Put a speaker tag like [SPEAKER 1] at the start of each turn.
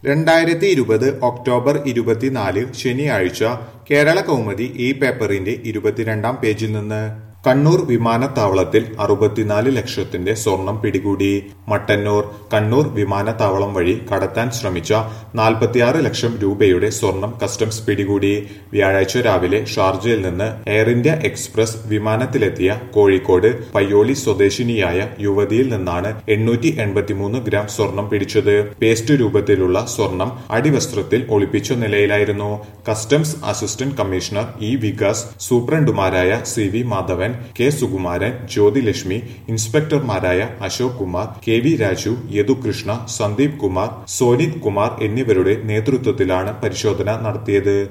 [SPEAKER 1] രണ്ടായിരത്തി ഇരുപത് ഒക്ടോബർ ഇരുപത്തിനാല് ശനിയാഴ്ച കേരള കൗമുദി ഈ പേപ്പറിന്റെ ഇരുപത്തിരണ്ടാം പേജിൽ നിന്ന് കണ്ണൂർ വിമാനത്താവളത്തിൽ അറുപത്തിനാല് ലക്ഷത്തിന്റെ സ്വർണം പിടികൂടി മട്ടന്നൂർ കണ്ണൂർ വിമാനത്താവളം വഴി കടത്താൻ ശ്രമിച്ച നാൽപ്പത്തിയാറ് ലക്ഷം രൂപയുടെ സ്വർണം കസ്റ്റംസ് പിടികൂടി വ്യാഴാഴ്ച രാവിലെ ഷാർജയിൽ നിന്ന് എയർ ഇന്ത്യ എക്സ്പ്രസ് വിമാനത്തിലെത്തിയ കോഴിക്കോട് പയ്യോളി സ്വദേശിനിയായ യുവതിയിൽ നിന്നാണ് എണ്ണൂറ്റി എൺപത്തിമൂന്ന് ഗ്രാം സ്വർണം പിടിച്ചത് പേസ്റ്റ് രൂപത്തിലുള്ള സ്വർണം അടിവസ്ത്രത്തിൽ ഒളിപ്പിച്ച നിലയിലായിരുന്നു customs assistant commissioner E Vikas സൂപ്രണ്ടുമാരായ C V Madhavan K Sukumaran Jyothilakshmi ഇൻസ്പെക്ടർമാരായ അശോക് കുമാർ കെ വി രാജു യദുകൃഷ്ണ സന്ദീപ് കുമാർ സോനിത് കുമാർ എന്നിവരുടെ നേതൃത്വത്തിലാണ് പരിശോധന നടത്തിയത്